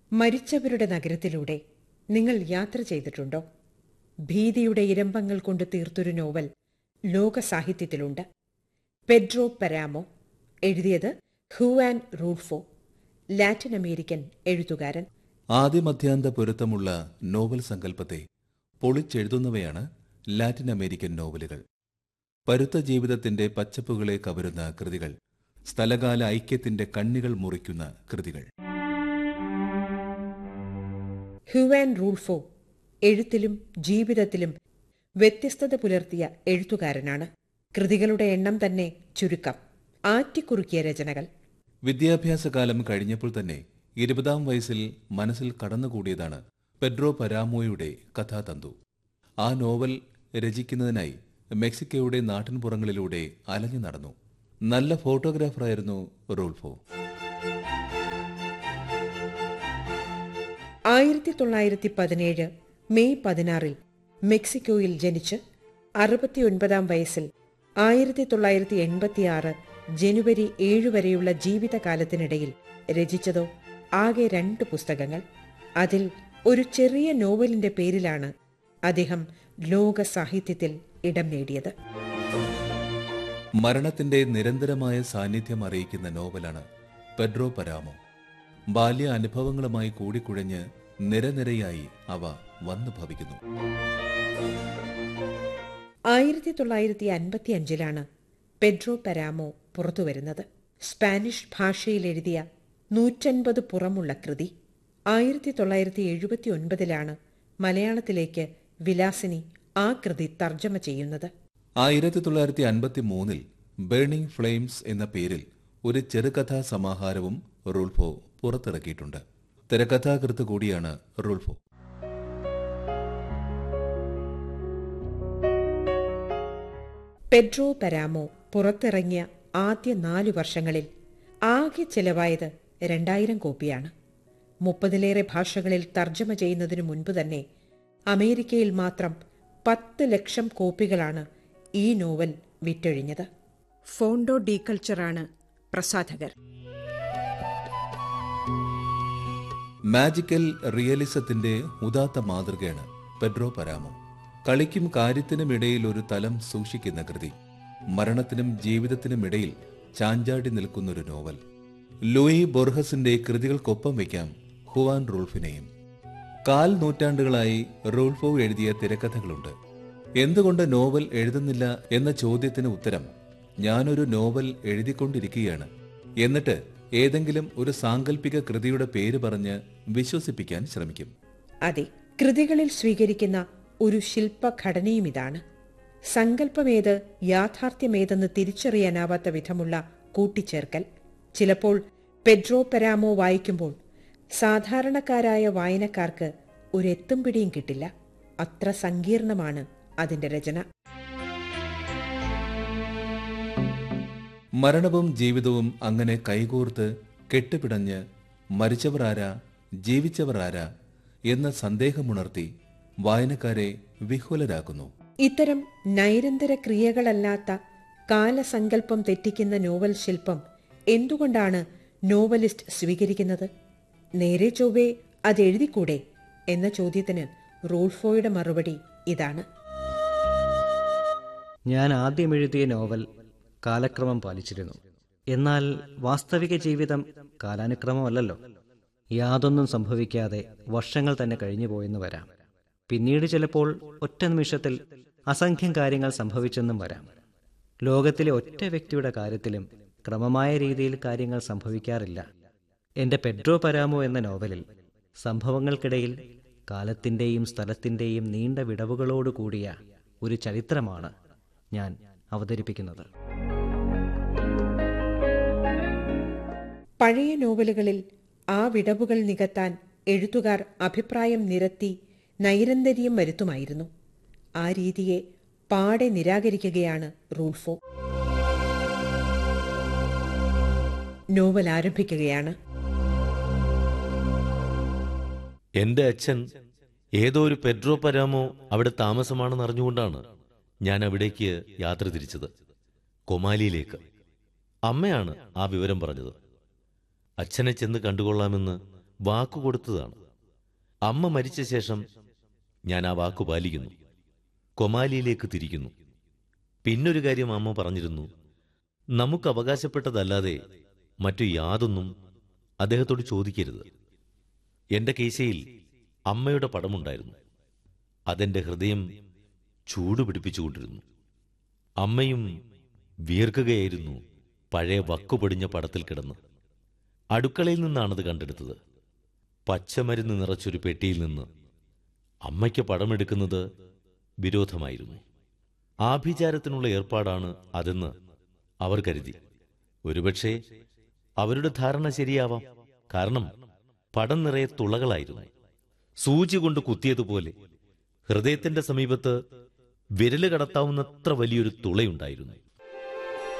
മരിച്ചവരുടെ നഗരത്തിലൂടെ നിങ്ങൾ യാത്ര ചെയ്തിട്ടുണ്ടോ ഭീതിയുടെ ഇരമ്പങ്ങൾ കൊണ്ട് തീർത്തൊരു നോവൽ ലോക സാഹിത്യത്തിലുണ്ട് പെഡ്രോ പരാമോ എഴുതിയത് ഹുവാൻ റൂൾഫോ ലാറ്റിൻ അമേരിക്കൻ എഴുത്തുകാരൻ ആദ്യമധ്യാന്ത പൊരുത്തമുള്ള നോവൽ സങ്കല്പത്തെ പൊളിച്ചെഴുതുന്നവയാണ് ലാറ്റിൻ അമേരിക്കൻ നോവലുകൾ പരുത്ത ജീവിതത്തിന്റെ പച്ചപ്പുകളെ കവരുന്ന കൃതികൾ സ്ഥലകാല ഐക്യത്തിന്റെ കണ്ണികൾ മുറിക്കുന്ന കൃതികൾ ഹുവാൻ റൂൾഫോ എഴുത്തിലും ജീവിതത്തിലും വ്യത്യസ്തത പുലർത്തിയ എഴുത്തുകാരനാണ് കൃതികളുടെ എണ്ണം തന്നെ ചുരുക്കം ആറ്റിക്കുറുക്കിയ രചനകൾ വിദ്യാഭ്യാസകാലം കഴിഞ്ഞപ്പോൾ തന്നെ ഇരുപതാം വയസ്സിൽ മനസ്സിൽ കടന്നുകൂടിയതാണ് പെഡ്രോ പരാമോയുടെ കഥാതന്തു ആ നോവൽ രചിക്കുന്നതിനായി മെക്സിക്കോയുടെ നാട്ടിൻപുറങ്ങളിലൂടെ അലഞ്ഞു നടന്നു നല്ല ഫോട്ടോഗ്രാഫറായിരുന്നു റൂൾഫോ ആയിരത്തി തൊള്ളായിരത്തി പതിനേഴ് മെയ് പതിനാറിൽ മെക്സിക്കോയിൽ ജനിച്ച് അറുപത്തിയൊൻപതാം വയസ്സിൽ ആയിരത്തി തൊള്ളായിരത്തി എൺപത്തിയാറ് ജനുവരി ഏഴ് വരെയുള്ള ജീവിതകാലത്തിനിടയിൽ രചിച്ചതോ ആകെ രണ്ട് പുസ്തകങ്ങൾ അതിൽ ഒരു ചെറിയ നോവലിന്റെ പേരിലാണ് അദ്ദേഹം ലോക സാഹിത്യത്തിൽ ഇടം നേടിയത് മരണത്തിന്റെ നിരന്തരമായ സാന്നിധ്യം അറിയിക്കുന്ന നോവലാണ് പെഡ്രോ പരാമോ ബാല്യ അനുഭവങ്ങളുമായി കൂടിക്കുഴഞ്ഞ് നിരനിരയായി അവ വന്നു ഭവിക്കുന്നു ആയിരത്തി തൊള്ളായിരത്തി അൻപത്തി അഞ്ചിലാണ് പെഡ്രോ പരാമോ പുറത്തുവരുന്നത് സ്പാനിഷ് ഭാഷയിൽ എഴുതിയ നൂറ്റൻപത് പുറമുള്ള കൃതി ആയിരത്തി തൊള്ളായിരത്തി എഴുപത്തി ഒൻപതിലാണ് മലയാളത്തിലേക്ക് വിലാസിനി ആ കൃതി തർജ്ജമ ചെയ്യുന്നത് ആയിരത്തി തൊള്ളായിരത്തി അൻപത്തി മൂന്നിൽ ബേണിംഗ് ഫ്ലെയിംസ് എന്ന പേരിൽ ഒരു ചെറുകഥാ സമാഹാരവും റൂൾഫോ പുറത്തിറക്കിയിട്ടുണ്ട് തിരക്കഥാകൃത്ത് കൂടിയാണ് റൂൾഫോ പെഡ്രോ പരാമോ പുറത്തിറങ്ങിയ ആദ്യ നാലു വർഷങ്ങളിൽ ആകെ ചെലവായത് രണ്ടായിരം കോപ്പിയാണ് മുപ്പതിലേറെ ഭാഷകളിൽ തർജ്ജമ ചെയ്യുന്നതിനു മുൻപ് തന്നെ അമേരിക്കയിൽ മാത്രം പത്ത് ലക്ഷം കോപ്പികളാണ് ഈ നോവൽ വിറ്റൊഴിഞ്ഞത് ഫോണ്ടോ ഡീകൾച്ചറാണ് പ്രസാധകർ മാജിക്കൽ റിയലിസത്തിന്റെ ഉദാത്ത മാതൃകയാണ് പെഡ്രോ പരാമോ കളിക്കും കാര്യത്തിനും ഇടയിൽ ഒരു തലം സൂക്ഷിക്കുന്ന കൃതി മരണത്തിനും ജീവിതത്തിനും ഇടയിൽ ചാഞ്ചാടി നിൽക്കുന്നൊരു നോവൽ ലൂയി ബൊർഹസിന്റെ കൃതികൾക്കൊപ്പം വയ്ക്കാം ഹുവാൻ റൂൾഫിനെയും കാൽ നൂറ്റാണ്ടുകളായി റൂൾഫോ എഴുതിയ തിരക്കഥകളുണ്ട് എന്തുകൊണ്ട് നോവൽ എഴുതുന്നില്ല എന്ന ചോദ്യത്തിന് ഉത്തരം ഞാനൊരു നോവൽ എഴുതിക്കൊണ്ടിരിക്കുകയാണ് എന്നിട്ട് ഏതെങ്കിലും ഒരു സാങ്കല്പിക കൃതിയുടെ പേര് പറഞ്ഞ് വിശ്വസിപ്പിക്കാൻ ശ്രമിക്കും അതെ കൃതികളിൽ സ്വീകരിക്കുന്ന ഒരു ശില്പഘടനയും ഇതാണ് സങ്കല്പമേത് യാഥാർത്ഥ്യമേതെന്ന് തിരിച്ചറിയാനാവാത്ത വിധമുള്ള കൂട്ടിച്ചേർക്കൽ ചിലപ്പോൾ പെഡ്രോ പെരാമോ വായിക്കുമ്പോൾ സാധാരണക്കാരായ വായനക്കാർക്ക് ഒരു എത്തും പിടിയും കിട്ടില്ല അത്ര സങ്കീർണമാണ് അതിന്റെ രചന മരണവും ജീവിതവും അങ്ങനെ കൈകോർത്ത് കെട്ടുപിടഞ്ഞ് മരിച്ചവർ ആരാ ജീവിച്ചവർ ആരാ എന്ന സന്ദേഹമുണർത്തി വായനക്കാരെ വിഹ്വലരാക്കുന്നു ഇത്തരം നൈരന്തര ക്രിയകളല്ലാത്ത കാലസങ്കല്പം തെറ്റിക്കുന്ന നോവൽ ശില്പം എന്തുകൊണ്ടാണ് നോവലിസ്റ്റ് സ്വീകരിക്കുന്നത് നേരെ ചൊവ്വേ അതെഴുതിക്കൂടെ എന്ന ചോദ്യത്തിന് റൂൾഫോയുടെ മറുപടി ഇതാണ് ഞാൻ ആദ്യം എഴുതിയ നോവൽ കാലക്രമം പാലിച്ചിരുന്നു എന്നാൽ വാസ്തവിക ജീവിതം കാലാനുക്രമമല്ലല്ലോ യാതൊന്നും സംഭവിക്കാതെ വർഷങ്ങൾ തന്നെ കഴിഞ്ഞു പോയെന്ന് വരാം പിന്നീട് ചിലപ്പോൾ ഒറ്റ നിമിഷത്തിൽ അസംഖ്യം കാര്യങ്ങൾ സംഭവിച്ചെന്നും വരാം ലോകത്തിലെ ഒറ്റ വ്യക്തിയുടെ കാര്യത്തിലും ക്രമമായ രീതിയിൽ കാര്യങ്ങൾ സംഭവിക്കാറില്ല എന്റെ പെഡ്രോ പരാമോ എന്ന നോവലിൽ സംഭവങ്ങൾക്കിടയിൽ കാലത്തിന്റെയും സ്ഥലത്തിന്റെയും നീണ്ട വിടവുകളോട് കൂടിയ ഒരു ചരിത്രമാണ് ഞാൻ അവതരിപ്പിക്കുന്നത് പഴയ നോവലുകളിൽ ആ വിടവുകൾ നികത്താൻ എഴുത്തുകാർ അഭിപ്രായം നിരത്തി നൈരന്തര്യം വരുത്തുമായിരുന്നു ആ രീതിയെ പാടെ നിരാകരിക്കുകയാണ് റൂൾഫോ നോവൽ ആരംഭിക്കുകയാണ് എന്റെ അച്ഛൻ ഏതോ ഒരു പെഡ്രോ പരാമോ അവിടെ താമസമാണെന്ന് അറിഞ്ഞുകൊണ്ടാണ് ഞാൻ അവിടേക്ക് യാത്ര തിരിച്ചത് കൊമാലിയിലേക്ക് അമ്മയാണ് ആ വിവരം പറഞ്ഞത് അച്ഛനെ ചെന്ന് കണ്ടുകൊള്ളാമെന്ന് വാക്കുകൊടുത്തതാണ് അമ്മ മരിച്ച ശേഷം ഞാൻ ആ വാക്കു പാലിക്കുന്നു കൊമാലിയിലേക്ക് തിരിക്കുന്നു പിന്നൊരു കാര്യം അമ്മ പറഞ്ഞിരുന്നു നമുക്ക് അവകാശപ്പെട്ടതല്ലാതെ മറ്റു യാതൊന്നും അദ്ദേഹത്തോട് ചോദിക്കരുത് എന്റെ കേശയിൽ അമ്മയുടെ പടമുണ്ടായിരുന്നു അതെന്റെ ഹൃദയം ചൂടുപിടിപ്പിച്ചുകൊണ്ടിരുന്നു അമ്മയും വീർക്കുകയായിരുന്നു പഴയ വക്കുപൊടിഞ്ഞ പടത്തിൽ കിടന്ന് അടുക്കളയിൽ നിന്നാണത് കണ്ടെടുത്തത് പച്ചമരുന്ന് നിറച്ചൊരു പെട്ടിയിൽ നിന്ന് അമ്മയ്ക്ക് പടമെടുക്കുന്നത് വിരോധമായിരുന്നു ആഭിചാരത്തിനുള്ള ഏർപ്പാടാണ് അതെന്ന് അവർ കരുതി ഒരുപക്ഷെ അവരുടെ ധാരണ ശരിയാവാം കാരണം പടം നിറയെ തുളകളായിരുന്നു സൂചി കൊണ്ട് കുത്തിയതുപോലെ ഹൃദയത്തിന്റെ സമീപത്ത് വിരല് കടത്താവുന്നത്ര വലിയൊരു തുളയുണ്ടായിരുന്നു